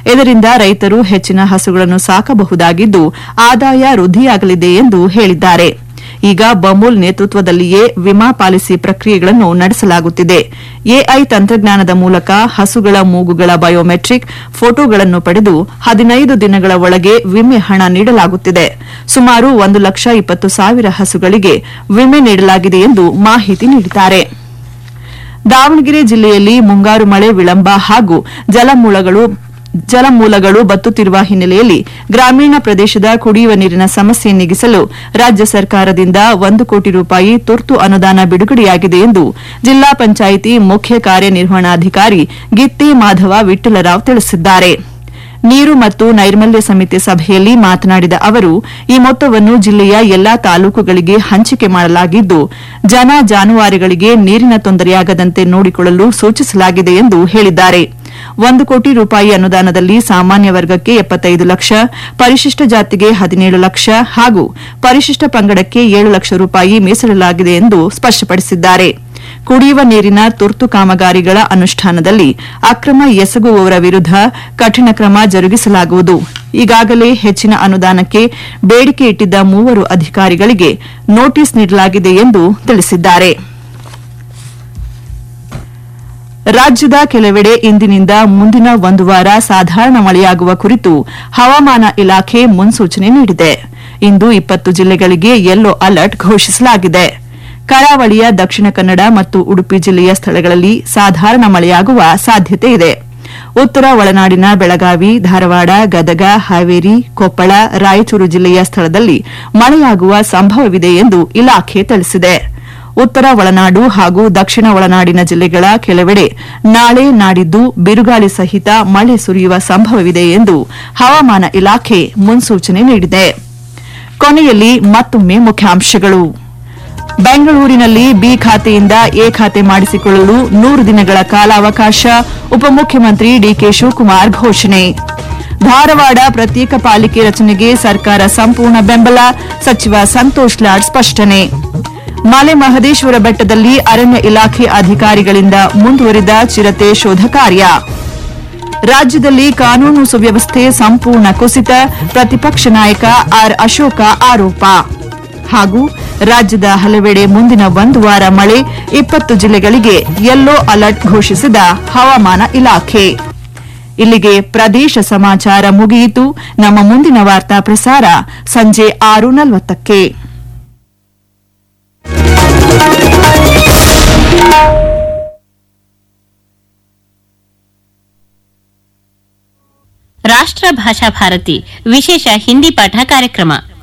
ಇದರಿಂದ ರೈತರು ಹೆಚ್ಚಿನ ಹಸುಗಳನ್ನು ಸಾಕಬಹುದಾಗಿದ್ದು ಆದಾಯ ವೃದ್ಧಿಯಾಗಲಿದೆ ಎಂದು ಹೇಳಿದ್ದಾರೆ ಈಗ ಬಮೂಲ್ ನೇತೃತ್ವದಲ್ಲಿಯೇ ವಿಮಾ ಪಾಲಿಸಿ ಪ್ರಕ್ರಿಯೆಗಳನ್ನು ನಡೆಸಲಾಗುತ್ತಿದೆ ಎಐ ತಂತ್ರಜ್ಞಾನದ ಮೂಲಕ ಹಸುಗಳ ಮೂಗುಗಳ ಬಯೋಮೆಟ್ರಿಕ್ ಫೋಟೋಗಳನ್ನು ಪಡೆದು ಹದಿನೈದು ದಿನಗಳ ಒಳಗೆ ವಿಮೆ ಹಣ ನೀಡಲಾಗುತ್ತಿದೆ ಸುಮಾರು ಒಂದು ಲಕ್ಷ ಇಪ್ಪತ್ತು ಸಾವಿರ ಹಸುಗಳಿಗೆ ವಿಮೆ ನೀಡಲಾಗಿದೆ ಎಂದು ಮಾಹಿತಿ ನೀಡಿದ್ದಾರೆ ದಾವಣಗೆರೆ ಜಿಲ್ಲೆಯಲ್ಲಿ ಮುಂಗಾರು ಮಳೆ ವಿಳಂಬ ಹಾಗೂ ಜಲಮೂಲಗಳು ಜಲಮೂಲಗಳು ಬತ್ತುತ್ತಿರುವ ಹಿನ್ನೆಲೆಯಲ್ಲಿ ಗ್ರಾಮೀಣ ಪ್ರದೇಶದ ಕುಡಿಯುವ ನೀರಿನ ಸಮಸ್ಯೆ ನೀಗಿಸಲು ರಾಜ್ಯ ಸರ್ಕಾರದಿಂದ ಒಂದು ಕೋಟಿ ರೂಪಾಯಿ ತುರ್ತು ಅನುದಾನ ಬಿಡುಗಡೆಯಾಗಿದೆ ಎಂದು ಜಿಲ್ಲಾ ಪಂಚಾಯಿತಿ ಮುಖ್ಯ ಕಾರ್ಯನಿರ್ವಹಣಾಧಿಕಾರಿ ಗಿತ್ತಿ ಮಾಧವ ವಿಠ್ಠಲರಾವ್ ತಿಳಿಸಿದ್ದಾರೆ ನೀರು ಮತ್ತು ನೈರ್ಮಲ್ಯ ಸಮಿತಿ ಸಭೆಯಲ್ಲಿ ಮಾತನಾಡಿದ ಅವರು ಈ ಮೊತ್ತವನ್ನು ಜಿಲ್ಲೆಯ ಎಲ್ಲಾ ತಾಲೂಕುಗಳಿಗೆ ಹಂಚಿಕೆ ಮಾಡಲಾಗಿದ್ದು ಜನ ಜಾನುವಾರುಗಳಿಗೆ ನೀರಿನ ತೊಂದರೆಯಾಗದಂತೆ ನೋಡಿಕೊಳ್ಳಲು ಸೂಚಿಸಲಾಗಿದೆ ಎಂದು ಹೇಳಿದ್ದಾರೆ ಒಂದು ಕೋಟಿ ರೂಪಾಯಿ ಅನುದಾನದಲ್ಲಿ ಸಾಮಾನ್ಯ ವರ್ಗಕ್ಕೆ ಎಪ್ಪತ್ತೈದು ಲಕ್ಷ ಪರಿಶಿಷ್ಟ ಜಾತಿಗೆ ಹದಿನೇಳು ಲಕ್ಷ ಹಾಗೂ ಪರಿಶಿಷ್ಟ ಪಂಗಡಕ್ಕೆ ಏಳು ಲಕ್ಷ ರೂಪಾಯಿ ಮೀಸಲಿಡಲಾಗಿದೆ ಎಂದು ಸ್ಪಷ್ಟಪಡಿಸಿದ್ದಾರೆ ಕುಡಿಯುವ ನೀರಿನ ತುರ್ತು ಕಾಮಗಾರಿಗಳ ಅನುಷ್ಠಾನದಲ್ಲಿ ಅಕ್ರಮ ಎಸಗುವವರ ವಿರುದ್ದ ಕಠಿಣ ಕ್ರಮ ಜರುಗಿಸಲಾಗುವುದು ಈಗಾಗಲೇ ಹೆಚ್ಚಿನ ಅನುದಾನಕ್ಕೆ ಬೇಡಿಕೆ ಇಟ್ಟಿದ್ದ ಮೂವರು ಅಧಿಕಾರಿಗಳಿಗೆ ನೋಟಿಸ್ ನೀಡಲಾಗಿದೆ ಎಂದು ತಿಳಿಸಿದ್ದಾರೆ ರಾಜ್ಯದ ಕೆಲವೆಡೆ ಇಂದಿನಿಂದ ಮುಂದಿನ ಒಂದು ವಾರ ಸಾಧಾರಣ ಮಳೆಯಾಗುವ ಕುರಿತು ಹವಾಮಾನ ಇಲಾಖೆ ಮುನ್ಸೂಚನೆ ನೀಡಿದೆ ಇಂದು ಇಪ್ಪತ್ತು ಜಿಲ್ಲೆಗಳಿಗೆ ಯೆಲ್ಲೋ ಅಲರ್ಟ್ ಘೋಷಿಸಲಾಗಿದೆ ಕರಾವಳಿಯ ದಕ್ಷಿಣ ಕನ್ನಡ ಮತ್ತು ಉಡುಪಿ ಜಿಲ್ಲೆಯ ಸ್ಥಳಗಳಲ್ಲಿ ಸಾಧಾರಣ ಮಳೆಯಾಗುವ ಸಾಧ್ಯತೆ ಇದೆ ಉತ್ತರ ಒಳನಾಡಿನ ಬೆಳಗಾವಿ ಧಾರವಾಡ ಗದಗ ಹಾವೇರಿ ಕೊಪ್ಪಳ ರಾಯಚೂರು ಜಿಲ್ಲೆಯ ಸ್ಥಳದಲ್ಲಿ ಮಳೆಯಾಗುವ ಸಂಭವವಿದೆ ಎಂದು ಇಲಾಖೆ ತಿಳಿಸಿದೆ ಉತ್ತರ ಒಳನಾಡು ಹಾಗೂ ದಕ್ಷಿಣ ಒಳನಾಡಿನ ಜಿಲ್ಲೆಗಳ ಕೆಲವೆಡೆ ನಾಳೆ ನಾಡಿದ್ದು ಬಿರುಗಾಳಿ ಸಹಿತ ಮಳೆ ಸುರಿಯುವ ಸಂಭವವಿದೆ ಎಂದು ಹವಾಮಾನ ಇಲಾಖೆ ಮುನ್ಸೂಚನೆ ನೀಡಿದೆ ಕೊನೆಯಲ್ಲಿ ಮತ್ತೊಮ್ಮೆ ಮುಖ್ಯಾಂಶಗಳು ಬೆಂಗಳೂರಿನಲ್ಲಿ ಬಿ ಖಾತೆಯಿಂದ ಎ ಖಾತೆ ಮಾಡಿಸಿಕೊಳ್ಳಲು ನೂರು ದಿನಗಳ ಕಾಲಾವಕಾಶ ಉಪಮುಖ್ಯಮಂತ್ರಿ ಡಿಕೆ ಶಿವಕುಮಾರ್ ಘೋಷಣೆ ಧಾರವಾಡ ಪ್ರತ್ಯೇಕ ಪಾಲಿಕೆ ರಚನೆಗೆ ಸರ್ಕಾರ ಸಂಪೂರ್ಣ ಬೆಂಬಲ ಸಚಿವ ಸಂತೋಷ್ ಲಾಡ್ ಸ್ಪಷ್ಟನೆ ಮಲೆ ಮಹದೇಶ್ವರ ಬೆಟ್ಟದಲ್ಲಿ ಅರಣ್ಯ ಇಲಾಖೆ ಅಧಿಕಾರಿಗಳಿಂದ ಮುಂದುವರಿದ ಚಿರತೆ ಶೋಧ ಕಾರ್ಯ ರಾಜ್ಯದಲ್ಲಿ ಕಾನೂನು ಸುವ್ಯವಸ್ಥೆ ಸಂಪೂರ್ಣ ಕುಸಿತ ಪ್ರತಿಪಕ್ಷ ನಾಯಕ ಆರ್ ಅಶೋಕ ಆರೋಪ ಹಾಗೂ ರಾಜ್ಯದ ಹಲವೆಡೆ ಮುಂದಿನ ಒಂದು ವಾರ ಮಳೆ ಇಪ್ಪತ್ತು ಜಿಲ್ಲೆಗಳಿಗೆ ಯೆಲ್ಲೋ ಅಲರ್ಟ್ ಘೋಷಿಸಿದ ಹವಾಮಾನ ಇಲಾಖೆ ಇಲ್ಲಿಗೆ ಪ್ರದೇಶ ಸಮಾಚಾರ ಮುಗಿಯಿತು ನಮ್ಮ ಮುಂದಿನ ವಾರ್ತಾ ಪ್ರಸಾರ ಸಂಜೆ ಆರು ನಲವತ್ತಕ್ಕೆ ರಾಷ್ಟ್ರ ಭಾಷಾ ಭಾರತಿ ವಿಶೇಷ ಹಿಂದಿ ಪಾಠ ಕಾರ್ಯಕ್ರಮ